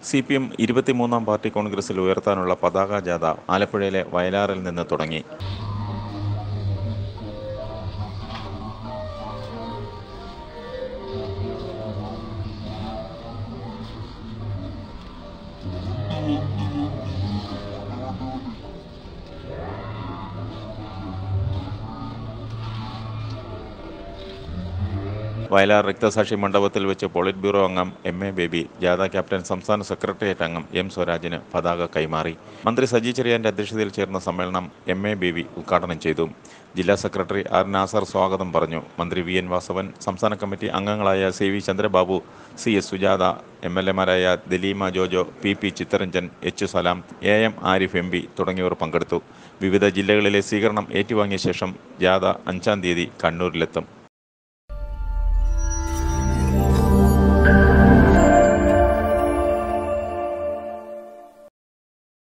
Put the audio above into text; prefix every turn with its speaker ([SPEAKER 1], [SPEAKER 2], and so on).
[SPEAKER 1] C P M ഇരുപത്തിമൂന്നാം party കോൺഗ്രസിൽ ഉയർത്താനുള്ള പതാക ജാഥ ആലപ്പുഴയിലെ വയലാറിൽ നിന്ന് തുടങ്ങി വയലാർ രക്തസാക്ഷി മണ്ഡപത്തിൽ വെച്ച് പോളിറ്റ് ബ്യൂറോ അംഗം എം എ ബേബി ജാഥ ക്യാപ്റ്റൻ സംസ്ഥാന സെക്രട്ടേറിയറ്റ് അംഗം എം സ്വരാജിന് പതാക കൈമാറി മന്ത്രി സജി ചെറിയാന്റെ അധ്യക്ഷതയിൽ ചേർന്ന സമ്മേളനം എം എ ബേബി ഉദ്ഘാടനം ചെയ്തു ജില്ലാ സെക്രട്ടറി ആർ നാസർ സ്വാഗതം പറഞ്ഞു മന്ത്രി വി എൻ വാസവൻ സംസ്ഥാന കമ്മിറ്റി അംഗങ്ങളായ C V Chandrababu C S Sujatha M L എമാരായ Dalima Jojo P P Chitharanjan H Salam A M Arif M P തുടങ്ങിയവർ പങ്കെടുത്തു വിവിധ ജില്ലകളിലെ സ്വീകരണം ഏറ്റുവാങ്ങിയ ശേഷം ജാഥ അഞ്ചാം തീയതി കണ്ണൂരിലെത്തും